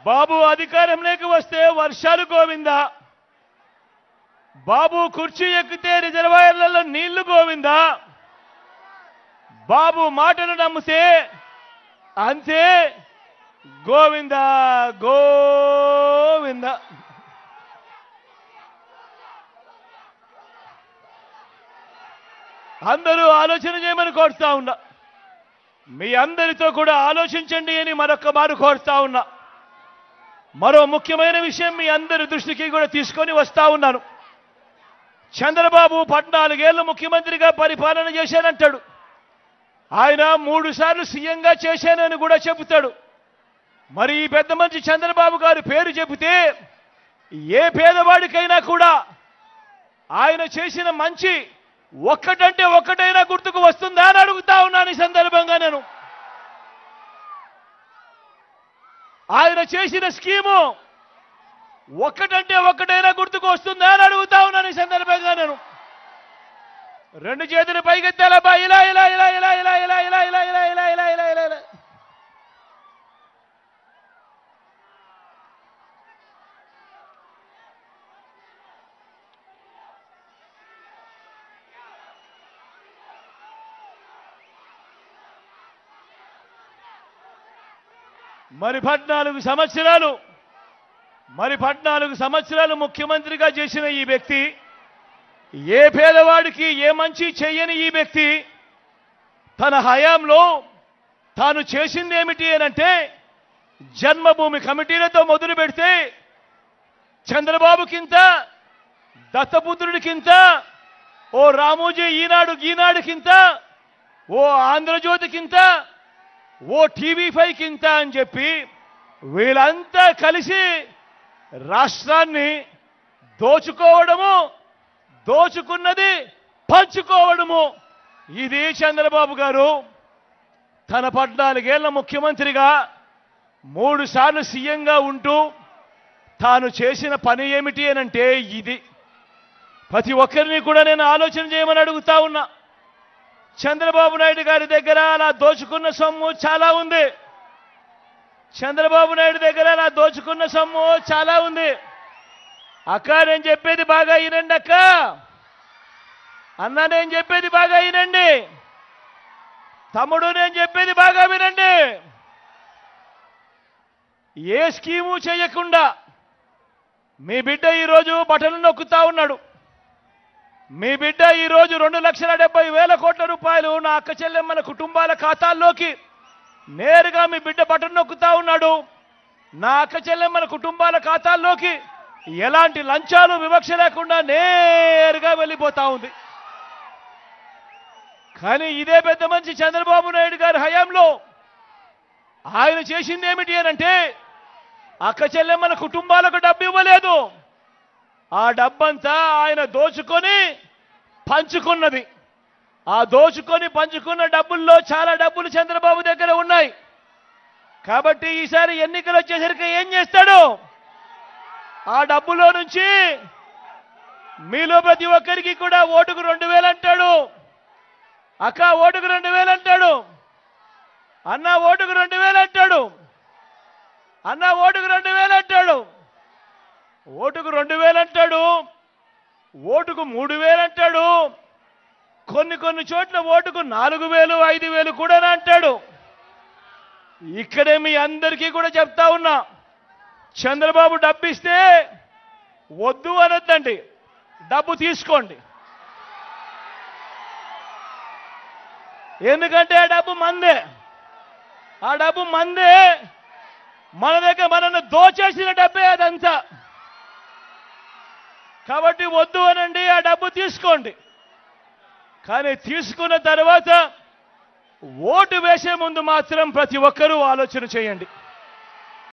బాబు అధికారంలోకి వస్తే వర్షాలు గోవిందా బాబు కుర్చీ ఎక్కితే రిజర్వాయర్లలో నీళ్లు గోవిందా బాబు మాటలు నమ్మితే అంతే గోవింద గోవింద అందరూ ఆలోచన చేయమని కోరుతా ఉన్నా మీ అందరితో కూడా ఆలోచించండి అని మరొక్క మారు కోరుతా ఉన్నా మరో ముఖ్యమైన విషయం మీ అందరి దృష్టికి కూడా తీసుకొని వస్తా ఉన్నాను చంద్రబాబు పద్నాలుగేళ్లు ముఖ్యమంత్రిగా పరిపాలన చేశానంటాడు ఆయన మూడు సార్లు సీఎంగా చేశానని కూడా చెబుతాడు మరి ఈ పెద్ద మంచి చంద్రబాబు గారి పేరు చెబితే ఏ పేదవాడికైనా కూడా ఆయన చేసిన మంచి ఒక్కటంటే ఒక్కటైనా గుర్తుకు వస్తుందా అని అడుగుతా ఉన్నాను ఈ సందర్భంగా నేను ఆయన చేసిన స్కీము ఒక్కటంటే ఒక్కటైనా గుర్తుకు వస్తుందా అని అడుగుతా ఉన్నాను ఈ సందర్భంగా నేను రెండు చేతులు పైకెత్తాలబ్బా ఇలా ఇలా ఇలా ఇలా ఇలా ఇలా ఇలా ఇలా ఇలా ఇలా ఇలా ఇలా ఇలా ఇలా మరి పద్నాలుగు సంవత్సరాలు మరి పద్నాలుగు సంవత్సరాలు ముఖ్యమంత్రిగా చేసిన ఈ వ్యక్తి ఏ పేదవాడికి ఏ మంచి చెయ్యని ఈ వ్యక్తి తన హయాంలో తాను చేసింది ఏమిటి అనంటే జన్మభూమి కమిటీలతో మొదలు పెడితే చంద్రబాబుకింత దత్తపుత్రుడికింత ఓ రామోజీ ఈనాడు ఈనాడుకింత ఓ ఆంధ్రజ్యోతికింత ఓ టీవీ ఫైవ్ కింత అని చెప్పి వీళ్ళంతా కలిసి రాష్ట్రాన్ని దోచుకోవడము దోచుకున్నది పంచుకోవడము ఇది చంద్రబాబు గారు తన పద్నాలుగేళ్ల ముఖ్యమంత్రిగా మూడు సార్లు సీఎంగా ఉంటూ తాను చేసిన పని ఏమిటి అనంటే ఇది ప్రతి ఒక్కరిని కూడా నేను ఆలోచన చేయమని అడుగుతా ఉన్నా చంద్రబాబు నాయుడు గారి దగ్గర అలా దోచుకున్న సొమ్ము చాలా ఉంది చంద్రబాబు నాయుడు దగ్గర అలా దోచుకున్న సొమ్ము చాలా ఉంది అక్క నేను చెప్పేది బాగా వినండి అక్క అన్న నేను చెప్పేది బాగా వినండి తమ్ముడు నేను చెప్పేది బాగా వినండి ఏ స్కీము చేయకుండా మీ బిడ్డ ఈరోజు బటన్లు నొక్కుతా ఉన్నాడు మీ బిడ్డ ఈరోజు రెండు లక్షల డెబ్బై వేల కోట్ల రూపాయలు నా అక్క చెల్లెమ్మల కుటుంబాల ఖాతాల్లోకి నేరుగా మీ బిడ్డ బటన్ నొక్కుతా ఉన్నాడు నా అక్క చెల్లెమ్మల కుటుంబాల ఖాతాల్లోకి ఎలాంటి లంచాలు వివక్ష లేకుండా నేరుగా వెళ్ళిపోతా ఉంది కానీ ఇదే పెద్ద మంచి చంద్రబాబు నాయుడు గారి హయాంలో ఆయన చేసింది ఏమిటి అనంటే అక్క చెల్లెమ్మల కుటుంబాలకు డబ్బు ఇవ్వలేదు ఆ డబ్బంతా ఆయన దోచుకొని పంచుకున్నది ఆ దోచుకొని పంచుకున్న డబ్బుల్లో చాలా డబ్బులు చంద్రబాబు దగ్గర ఉన్నాయి కాబట్టి ఈసారి ఎన్నికలు వచ్చేసరికి ఏం చేస్తాడు ఆ డబ్బులో నుంచి మీలో ప్రతి ఒక్కరికి కూడా ఓటుకు రెండు వేలు అంటాడు అక్క ఓటుకు రెండు వేలు అంటాడు అన్న ఓటుకు రెండు వేలు అంటాడు అన్న ఓటుకు రెండు వేలు అంటాడు ఓటుకు రెండు వేలు అంటాడు ఓటుకు మూడు వేలు అంటాడు కొన్ని కొన్ని చోట్ల ఓటుకు నాలుగు వేలు ఐదు వేలు కూడా అంటాడు ఇక్కడే మీ అందరికీ కూడా చెప్తా ఉన్నా చంద్రబాబు డబ్బు ఇస్తే వద్దు అనొద్దండి డబ్బు తీసుకోండి ఎందుకంటే ఆ డబ్బు మందే ఆ డబ్బు మందే మన దగ్గర మనల్ని దోచేసిన డబ్బే అదంతా కాబట్టి వద్దు అనండి ఆ డబ్బు తీసుకోండి కానీ తీసుకున్న తర్వాత ఓటు వేసే ముందు మాత్రం ప్రతి ఒక్కరూ ఆలోచన చేయండి